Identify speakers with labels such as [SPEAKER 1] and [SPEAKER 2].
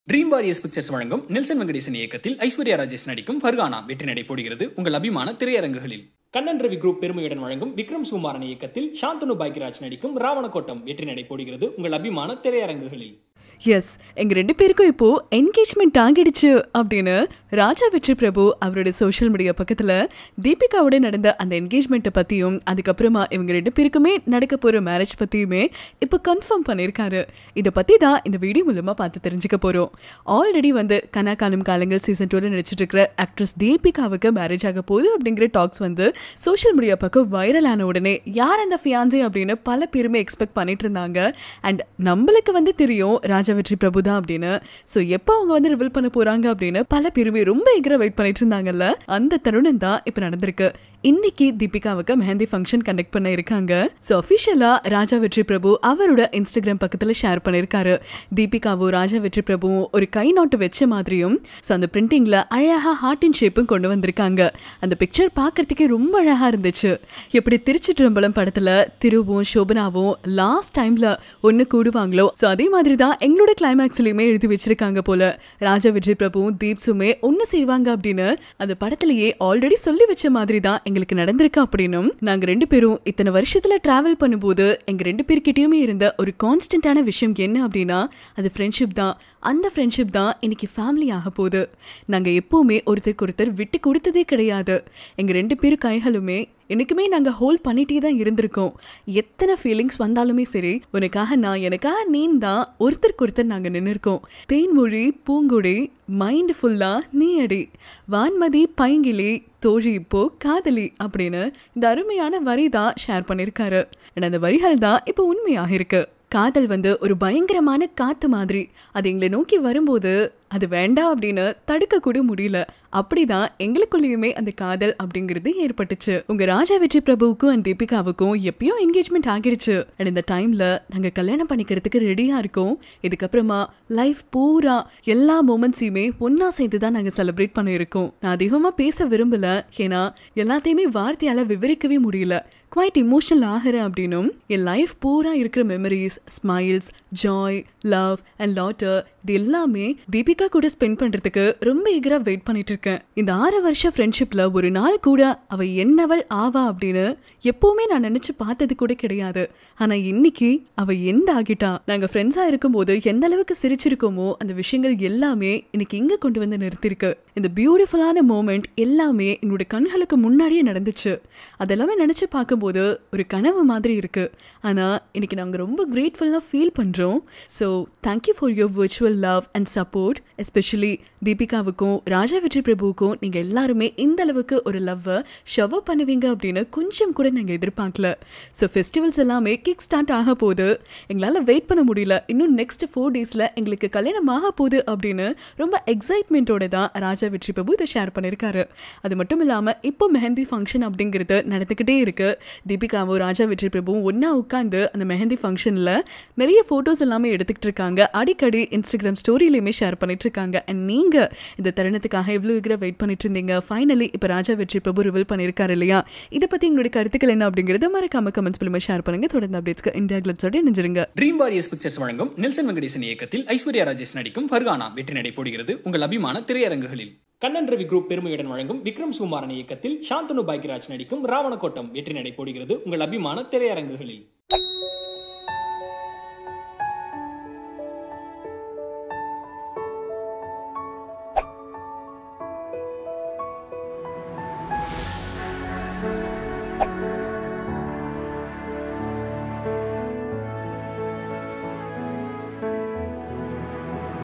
[SPEAKER 1] dream Warriors Pictures வழங்கும் நெல்சன் வெங்கடேசன் இயக்கத்தில் ஐஸ்வர்யா ராஜேஷ் நடிக்கும் ஃபர்கானா வெற்றி நடை போடுகிறது உங்கள் அபிமான திரையரங்குகளில் கண்ணன் ரவி குரூப் பெருமையுடன் வழங்கும் விக்ரம் சுகுமாரன் இயக்கத்தில் சாந்தனு பாக்யராஜ் நடிக்கும் ராவணக்கோட்டம் வெற்றி நடை போடுகிறது உங்கள் அபிமான திரையரங்குகளில்
[SPEAKER 2] எஸ் எங்க ரெண்டு பேருக்கும் இப்போ என்கேஜ்மெண்ட் ஆகிடுச்சு அப்படின்னு ராஜா வெற்றி பிரபு அவரோட சோஷியல் மீடியா பக்கத்துல தீபிகாவோட நடந்த அந்த என்கேஜ்மெண்ட்டை பத்தியும் அதுக்கப்புறமா இவங்க ரெண்டு பேருக்குமே நடக்க போற மேரேஜ் பத்தியுமே இப்போ கன்ஃபார்ம் பண்ணியிருக்காரு இதை பத்தி தான் இந்த வீடியோ மூலமா பார்த்து தெரிஞ்சுக்க போறோம் ஆல்ரெடி வந்து கனா காலம் காலங்கள் சீசன் டூல நடிச்சிட்டு இருக்கிற ஆக்ட்ரஸ் தீபிகாவுக்கு மேரேஜ் ஆக போகுது அப்படிங்கிற டாக்ஸ் வந்து சோஷியல் மீடியா பக்கம் வைரல் ஆன உடனே யார் அந்த ஃபியான்சே அப்படின்னு பல பேருமே எக்ஸ்பெக்ட் பண்ணிட்டு இருந்தாங்க அண்ட் நம்மளுக்கு வந்து தெரியும் ராஜா வெற்றி பிரபு தான் அப்படின்னு ஸோ எப்போ அவங்க வந்து ரிவீல் பண்ண போறாங்க அப்படின்னு பல பேருமே ரொம்ப எகர வெயிட் பண்ணிட்டு இருந்தாங்கல்ல அந்த தருணம் தான் இப்போ நடந்திருக்கு இன்னைக்கு தீபிகாவுக்கு மெஹந்தி ஃபங்க்ஷன் கண்டக்ட் பண்ண இருக்காங்க ஸோ அஃபிஷியலா ராஜா வெற்றி பிரபு அவரோட இன்ஸ்டாகிராம் பக்கத்தில் ஷேர் பண்ணியிருக்காரு தீபிகாவும் ராஜா வெற்றி பிரபுவும் ஒரு கை நாட்டு வச்ச மாதிரியும் ஸோ அந்த பிரிண்டிங்ல அழகா ஹார்ட்டின் ஷேப்பும் கொண்டு வந்திருக்காங்க அந்த பிக்சர் பார்க்கறதுக்கே ரொம்ப அழகா இருந்துச்சு எப்படி திருச்சிற்றம்பலம் படத்துல திருவும் சோபனாவும் லாஸ்ட் டைம்ல ஒன்று கூடுவாங்களோ ஸோ அதே மாதிரி தான் எங்களோட கிளைமேக்ஸ்லயுமே எழுதி வச்சிருக்காங்க போல ராஜா விஜய் பிரபுவும் தீப்ஸுமே ஒன்று செய்வாங்க அப்படின்னு அந்த படத்திலேயே ஆல்ரெடி சொல்லி வச்ச மாதிரி தான் எங்களுக்கு நடந்திருக்கு அப்படின்னும் நாங்க ரெண்டு பேரும் இத்தனை வருஷத்துல டிராவல் பண்ணும்போது எங்க ரெண்டு பேர்கிட்டயுமே இருந்த ஒரு கான்ஸ்டன்டான விஷயம் என்ன அப்படின்னா அது ஃப்ரெண்ட்ஷிப் தான் அந்த ஃப்ரெண்ட்ஷிப் தான் இன்னைக்கு ஃபேமிலி ஆக போகுது நாங்கள் எப்போவுமே ஒருத்தருக்கு ஒருத்தர் விட்டு கொடுத்ததே கிடையாது எங்கள் ரெண்டு பேரும் கைகளுமே எனக்குமே நாங்கள் ஹோல்ட் பண்ணிட்டே தான் இருந்திருக்கோம் எத்தனை ஃபீலிங்ஸ் வந்தாலுமே சரி உனக்காக நான் எனக்காக நீன் தான் ஒருத்தருக்கு ஒருத்தர் நாங்கள் நின்றுருக்கோம் தேன்மொழி பூங்குடி மைண்ட் ஃபுல்லாக நீ அடி வான்மதி பைங்கிலி தோழி இப்போ காதலி அப்படின்னு இந்த அருமையான வரி தான் ஷேர் பண்ணியிருக்காரு And அந்த வரிகள் தான் இப்போ உண்மையாக இருக்கு காதல் வந்து ஒரு பயங்கரமான காத்து மாதிரி அது எங்களை நோக்கி வரும்போது அது வேண்டாம் அப்படின்னு தடுக்க கூட முடியல அப்படிதான் எங்களுக்குள்ளேயுமே அந்த காதல் அப்படிங்கிறது ஏற்பட்டுச்சு உங்க ராஜா வெற்றி பிரபுவுக்கும் அண்ட் தீபிகாவுக்கும் எப்பயோ என்கேஜ்மெண்ட் ஆகிடுச்சு அண்ட் இந்த டைம்ல நாங்க கல்யாணம் பண்ணிக்கிறதுக்கு ரெடியா இருக்கோம் இதுக்கப்புறமா லைஃப் பூரா எல்லா மூமெண்ட்ஸையுமே ஒன்னா சேர்ந்து தான் நாங்க செலிப்ரேட் பண்ணியிருக்கோம் நான் அதிகமா பேச விரும்பல ஏன்னா எல்லாத்தையுமே வார்த்தையால விவரிக்கவே முடியல குவைட் இமோஷனல் ஆகிறேன் அப்படின்னும் என் லைஃப் பூரா இருக்கிற memories smiles joy love and laughter இது எல்லாமே தீபிகா கூட ஸ்பெண்ட் பண்றதுக்கு ரொம்ப eager-ஆ வெயிட் பண்ணிட்டு இருக்கேன் இந்த ஆறு வருஷ ஃப்ரெண்ட்ஷிப்ல ஒரு நாள் கூட அவ என்னவள் ஆவா அப்படின்னு எப்பவுமே நான் நினைச்சு பார்த்தது கூட கிடையாது ஆனா இன்னைக்கு அவ எந்த ஆகிட்டா நாங்க ஃப்ரெண்ட்ஸா இருக்கும்போது எந்த அளவுக்கு சிரிச்சிருக்கோமோ அந்த விஷயங்கள் எல்லாமே இன்னைக்கு இங்க கொண்டு வந்து நிறுத்திருக்கு இந்த பியூட்டிஃபுல்லான மூமெண்ட் எல்லாமே எங்களோட கண்களுக்கு முன்னாடியே நடந்துச்சு அதெல்லாமே நினைச்சு பார்க்கும்போது ஒரு கனவு மாதிரி இருக்கு ஆனா இன்னைக்கு நாங்க ரொம்ப கிரேட்ஃபுல்லாக ஃபீல் பண்றோம் so thank you for your virtual love and support especially தீபிகாவுக்கும் ராஜா வெற்றி பிரபுவுக்கும் நீங்க எல்லாருமே இந்த அளவுக்கு ஒரு லவ்வை ஷவ் பண்ணுவீங்க அப்படின்னு கொஞ்சம் கூட நாங்கள் எதிர்பார்க்கல ஸோ ஃபெஸ்டிவல்ஸ் எல்லாமே கிக் ஸ்டார்ட் ஆக போகுது எங்களால் வெயிட் பண்ண முடியல இன்னும் நெக்ஸ்ட் ஃபோர் டேஸில் எங்களுக்கு கல்யாணம் ஆக போகுது அப்படின்னு ரொம்ப எக்ஸைட்மெண்ட்டோட தான் ராஜா வெற்றி பிரபு இதை ஷேர் பண்ணியிருக்காரு அது மட்டும் இல்லாமல் இப்போ மெஹந்தி ஃபங்க்ஷன் அப்படிங்கிறது நடந்துக்கிட்டே இருக்கு தீபிகாவும் ராஜா வெற்றி பிரபுவும் ஒன்றா உட்காந்து அந்த மெஹந்தி ஃபங்க்ஷனில் நிறைய ஃபோட்டோஸ் எல்லாமே எடுத்துக்கிட்டு இருக்காங்க அடிக்கடி இன்ஸ்டாகிராம் ஸ்டோரியிலையுமே ஷேர் பண்ணிட்டு இருக்காங்க அண்ட் நீங்கள் இந்த தருணத்துக்காக எவ்வளோ இருக்கிற வெயிட் பண்ணிட்டு இருந்தீங்க ஃபைனலி இப்போ ராஜா வெற்றி பிரபு ரிவீல் பண்ணியிருக்காரு இல்லையா இதை பற்றி எங்களுடைய கருத்துக்கள் என்ன அப்படிங்கிறத மறக்காம கமெண்ட்ஸ் மூலமாக ஷேர் பண்ணுங்க தொடர்ந்து அப்டேட்ஸ்க்கு இந்தியா கிளப்ஸோட இணைஞ்சிருங்க
[SPEAKER 1] ட்ரீம் வாரியர்ஸ் பிக்சர்ஸ் வழங்கும் நெல்சன் வெங்கடேசன் இயக்கத்தில் ஐஸ்வர்யா ராஜேஷ் நடிக்கும் ஃபர்கானா வெற்றி நடை போடுகிறது உங்கள் அபிமான திரையரங்குகளில் கண்ணன் ரவி குரூப் பெருமையுடன் வழங்கும் விக்ரம் சுகுமாரன் இயக்கத்தில் சாந்தனு பாக்யராஜ் நடிக்கும் ராவணக்கோட்டம் வெற்றி நடை போடுகிறது உங்கள் அபிமான திரையரங்குகளில்